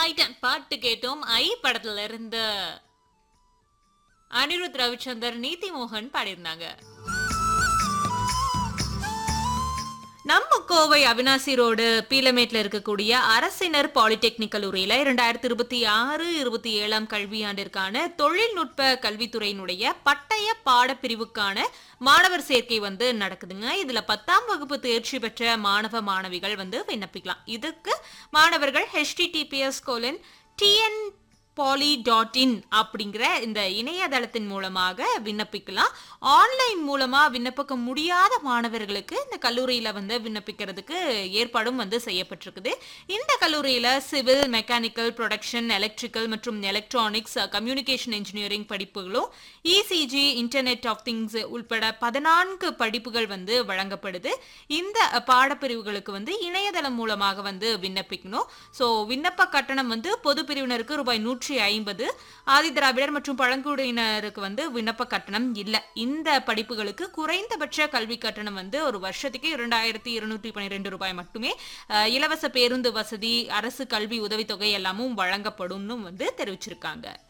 right பாட்டு கேட்டோம் ஐ படத்துல இருந்து அனிருத் ரவிச்சந்தர் நீதி மோகன் பாடியிருந்தாங்க நம்ம கோவை அவினாசி ரோடு பீலமேட்ல இருக்கக்கூடிய அரசினர் பாலிடெக்னிக் கல்லூரியில இரண்டாயிரத்தி இருபத்தி ஆறு இருபத்தி ஏழாம் கல்வியாண்டிற்கான தொழில்நுட்ப கல்வித்துறையினுடைய பட்டய பாடப்பிரிவுக்கான மாணவர் சேர்க்கை வந்து நடக்குதுங்க இதுல பத்தாம் வகுப்பு தேர்ச்சி பெற்ற மாணவ மாணவிகள் வந்து விண்ணப்பிக்கலாம் இதுக்கு மாணவர்கள் https colon TN poly dot in அப்படிங்கிற இந்த இணையதளத்தின் மூலமாக விண்ணப்பிக்கலாம் ஆன்லைன் மூலமா விண்ணப்பிக்க முடியாத மாணவர்களுக்கு இந்த கல்லூரியில வந்து விண்ணப்பிக்கிறதுக்கு ஏற்பாடும் வந்து செய்யப்பட்டிருக்குது இந்த கல்லூரியில சிவில் மெக்கானிக்கல் ப்ரொடக்ஷன் எலக்ட்ரிக்கல் மற்றும் எலக்ட்ரானிக்ஸ் கம்யூனிகேஷன் இன்ஜினியரிங் படிப்புகளும் இசிஜி இன்டர்நெட் ஆஃப் திங்ஸ் உள்பட பதினான்கு படிப்புகள் வந்து வழங்கப்படுது இந்த பாடப்பிரிவுகளுக்கு வந்து இணையதளம் மூலமாக வந்து விண்ணப்பிக்கணும் ஸோ விண்ணப்ப கட்டணம் வந்து பொது பிரிவினருக்கு ரூபாய் நூற்றி ஐம்பது ஆதி திராவிடர் மற்றும் பழங்குடியினருக்கு வந்து விண்ணப்ப கட்டணம் இல்லை இந்த படிப்புகளுக்கு குறைந்தபட்ச கல்வி கட்டணம் வந்து ஒரு வருஷத்துக்கு இரண்டாயிரத்தி இருநூற்றி பன்னிரெண்டு ரூபாய் மட்டுமே அஹ், இலவச பேருந்து வசதி அரசு கல்வி உதவித்தொகை எல்லாமும் வழங்கப்படும்னு வந்து தெரிவிச்சிருக்காங்க